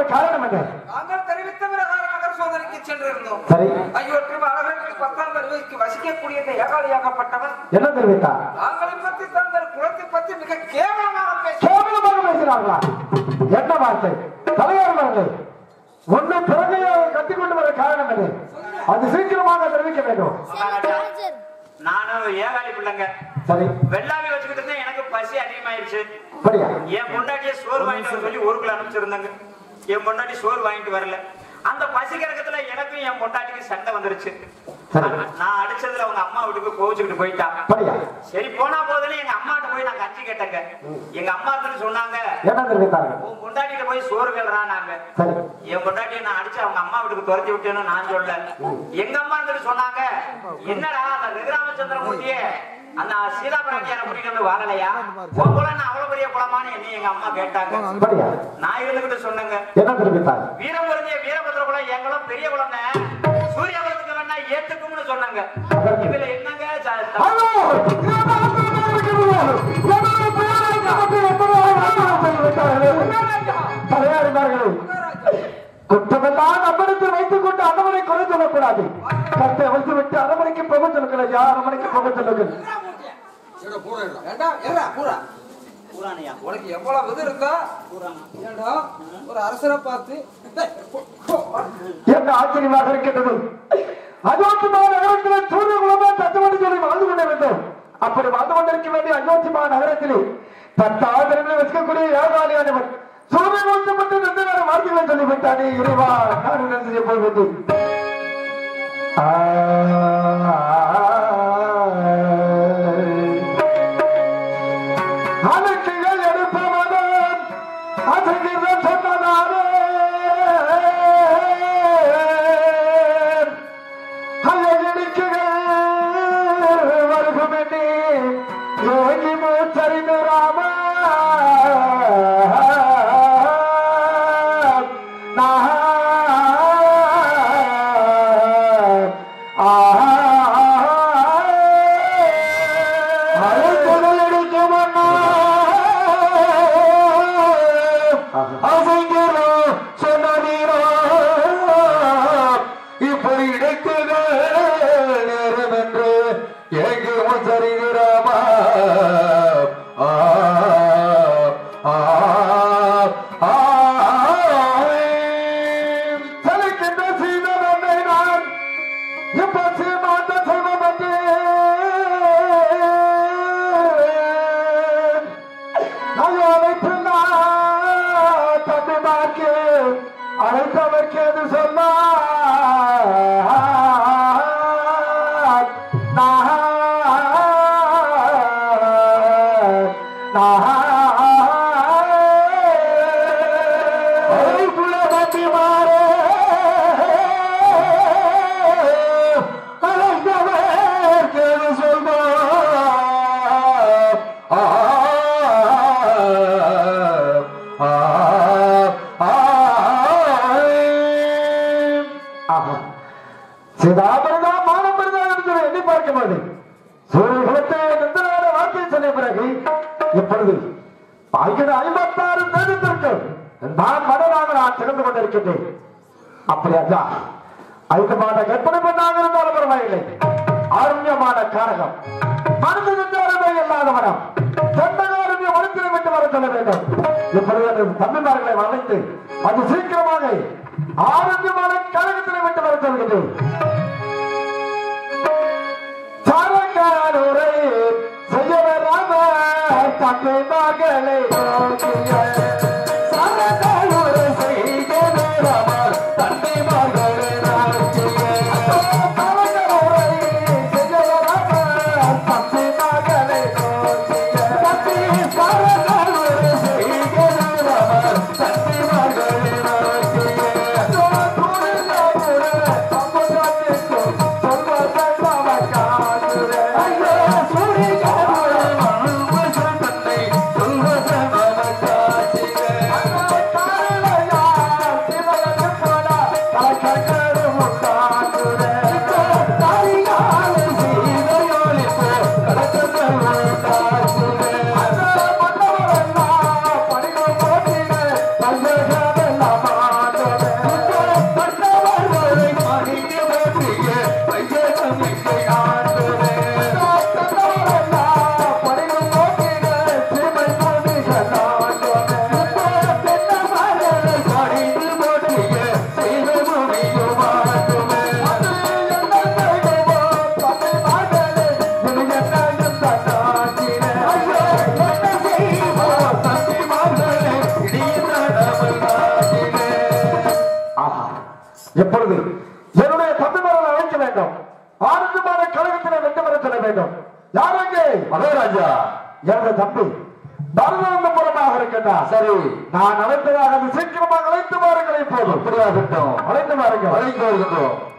காரணம் என்ன நாங்கள் தெரிவித்த பிரகாரம் நகர் சோதனைக்கு சென்றிருந்தோம் சரி ஐயோற்று அளவிற்கு பத்தாம் தருவைக்கு வசிக்கக்கூடிய இந்த ஏகாலியாகப்பட்டவன் என்ன தெரிவித்தார் தாங்களை பற்றி தங்கள் குலத்தை பற்றி மிக கேவலமாக பேசி கேவலமாக பேசினார்களா என்ன வார்த்தை தலைவர்கள் ஒன்னு பிறகையை கட்டிக்கொண்டு வர காரணம் என்ன அது சீக்கிரமாக தெரிவிக்க வேண்டும் மகாராஜா நானும் ஏகாலி பிள்ளைங்க சரி வெள்ளாவி வச்சுக்கிட்டு இருந்தேன் எனக்கு பசி அதிகமாயிருச்சு அப்படியா என் பொண்டாட்டிய சோறு வாங்கிட்டு வர சொல்லி ஊருக்குள்ள அனுப்பிச்சிருந்தாங்க என் பொண்டாட்டி சோறு வாங்கிட்டு வரல அந்த பசி கறக்கத்துல எனக்கும் என் பொண்டாட்டிக்கு சண்டை வந்துருச்சு சரி. நான் அடிச்சதுல அவங்க அம்மா வீட்டுக்கு கோவிச்சுக்கிட்டு போயிட்டாங்க அப்படியா சரி போனா போதுன்னு எங்க அம்மாட்ட போய் நான் கஞ்சி கேட்டேங்க எங்க அம்மா இருந்துட்டு சொன்னாங்க என்ன தெரிவித்தார்கள் உன் பொண்டாட்டிட்ட போய் சோறு கேளுறானாங்க சரி என் பொண்டாட்டியை நான் அடிச்சு அவங்க அம்மா வீட்டுக்கு துரத்தி விட்டேன்னு நான் சொல்ல எங்க அம்மா இருந்துட்டு சொன்னாங்க என்னடா அந்த ரகுராமச்சந்திரமூர்த்தியே அந்த சீதாபுராட்டியான கூட்டிட்டு வந்து வாங்கலையா உன் குலம் நான் அவ்வளவு பெரிய குளமான்னு என்ன எங்க அம்மா கேட்டாங்க அப்படியா நான் இருந்துகிட்டு சொன்னேங்க என்ன தெரிவித்தார் வீரம் பொருந்திய வீரபத்ர குலம் என் குலம் பெரிய குலம் சூரிய குலத்துக்கு வேணா ஏத்துக்கும்னு சொன்னாங்க இதுல என்னங்க ச- த- தலையாரிமார்களே குற்றமெல்லாம் நம்மிடத்தில் வைத்துக் கொண்டு அரமனை குறை சொல்லக்கூடாது கட்டை வைத்து விட்டு அரமனைக்கு போக சொல்லுங்கள் ஐயா அரமனைக்கு போக சொல்லுங்கள் ஏண்டா ஏடா பூரா பூராணியா? உனக்கு எவ்வளவு இது இருக்கா ஏண்டா ஒரு அரசரை பார்த்து டேய், போ, போ. என்ன ஆச்சரியமாக இருக்கின்றது அயோத்தி நகரத்தில் சூரிய குலமே தத்துவடி சொல்லி வாழ்ந்து கொண்டே வேண்டும் அப்படி வாழ்ந்து கொண்டிருக்க வேண்டிய அயோத்தி நகரத்திலே பத்து ஆதரவில் வசிக்கக்கூடிய ஏகாலியானவன் சூரிய குலத்தை மட்டும் ரெண்டு நேரம் வார்த்தைகளை சொல்லிவிட்டானே இறைவா நான் என்ன செய்ய போவது அலக்குகள் எடுப்பவனும் அசைகிறன் சொன்னதானே அழகிடிக்குகள் வருகுமென்னே யோகி மூச்சறிந்து ராம இப்படி இடைக்குது நேரம் என்று எங்கும் சரிகிறாமா ஆ ஆ ஆ தலைக்கின்ற சீதனை நான் எப்ப சீமாட்ட சொல்ல மாட்டேன் ஐயோ அழைப்பில்லா தம்பிமார்க்கு அழைத்தவர்க்கு எது சொன்னா அழைத்தவர்க்கு எது சொல்மா சிதாபரதா மானபரதா என்று எண்ணி பார்க்க மாட்டேன் சூரியகுலத்தை நின்றனால வார்த்தை சொன்ன பிறகு இப்பொழுது ஆகிய ஐம்பத்தாறு தேர்ந்தெடுக்க நான் மனதாக நான் திறந்து கொண்டிருக்கின்றேன் அப்படி ஐயா ஐந்தமான கற்பனை பண்ணாக இருந்தாலும் பரவாயில்லை ஆரண்யமான காரகம் மனது நின்றாலுமே இல்லாத மனம் தென்னகாரண்ய ஒழுக்கினை விட்டு வர சொல்ல வேண்டும் இப்பொழுது அந்த தம்பிமார்களை வளைத்து அது சீக்கிரமாக ஆரோக்கியமான கழகத்தினை விட்டு வர சொல்கின்றேன் சரக்காரரை செய்ய வராம தங்கை மகளை நோக்கிய சரக்காரரை செய்ய வராம தங்கை மகளை நோக்கிய சரக்காரரை செய்ய வராம தங்கை மகளை நோக்கிய சரக்காரரை செய்ய வராம தங்கை மகளை நோக்கிய வேண்டும் யார் அங்கே மகாராஜா எனது தம்பி பரதந்த புறமாக இருக்கின்றார் சரி நான் அழைத்ததாக அது சீக்கிரமாக அழைத்து வாருங்கள் இப்போது அப்படியாகட்டும் அழைத்து வாருங்கள் அழைத்து வருகின்றோம்